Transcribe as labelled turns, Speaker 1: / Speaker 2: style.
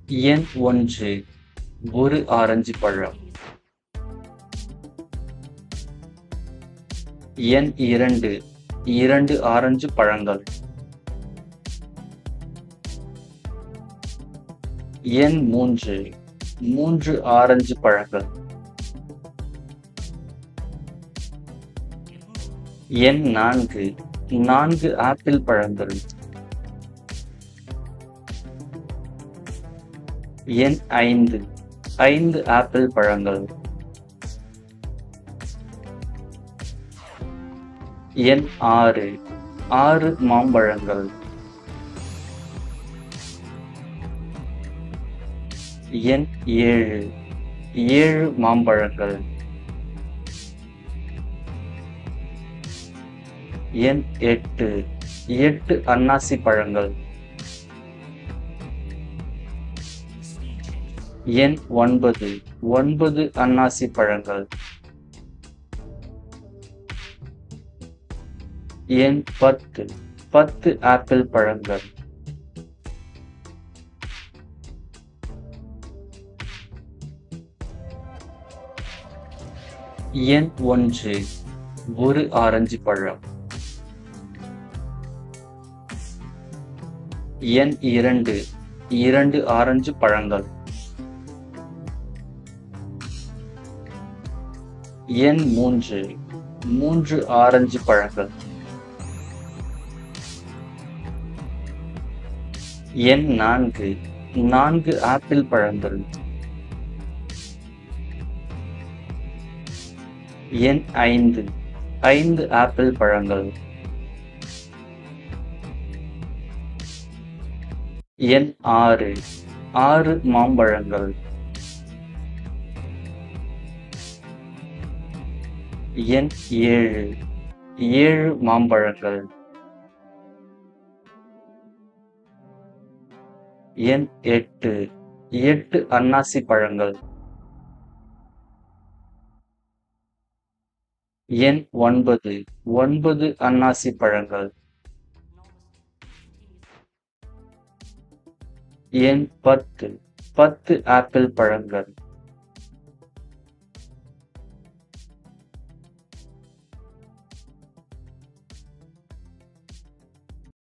Speaker 1: எண் ஒன்று ஒரு ஆரஞ்சு பழம் எண் இரண்டு இரண்டு ஆரஞ்சு பழங்கள் எண் மூன்று மூன்று ஆரஞ்சு பழங்கள் எண் நான்கு நான்கு ஆப்பிள் பழங்கள் எண் ஐந்து ஐந்து ஆப்பிள் பழங்கள் எண் ஆறு ஆறு மாம்பழங்கள் எண் ஏழு ஏழு மாம்பழங்கள் எண் எட்டு எட்டு அன்னாசி பழங்கள் எண் ஒன்பது ஒன்பது அன்னாசி பழங்கள் எண் பத்து பத்து ஆப்பிள் பழங்கள் எண் ஒன்று ஒரு ஆரஞ்சு பழம் எண் இரண்டு இரண்டு ஆரஞ்சு பழங்கள் எண் மூன்று மூன்று ஆரஞ்சு பழங்கள் எண் நான்கு நான்கு ஆப்பிள் பழங்கள் எண் ஐந்து ஐந்து ஆப்பிள் பழங்கள் எண் ஆறு ஆறு மாம்பழங்கள் எண் ஏழு ஏழு மாம்பழங்கள் எண் எட்டு எட்டு அன்னாசி பழங்கள் எண் ஒன்பது ஒன்பது அன்னாசி பழங்கள் எண் பத்து பத்து ஆப்பிள் பழங்கள்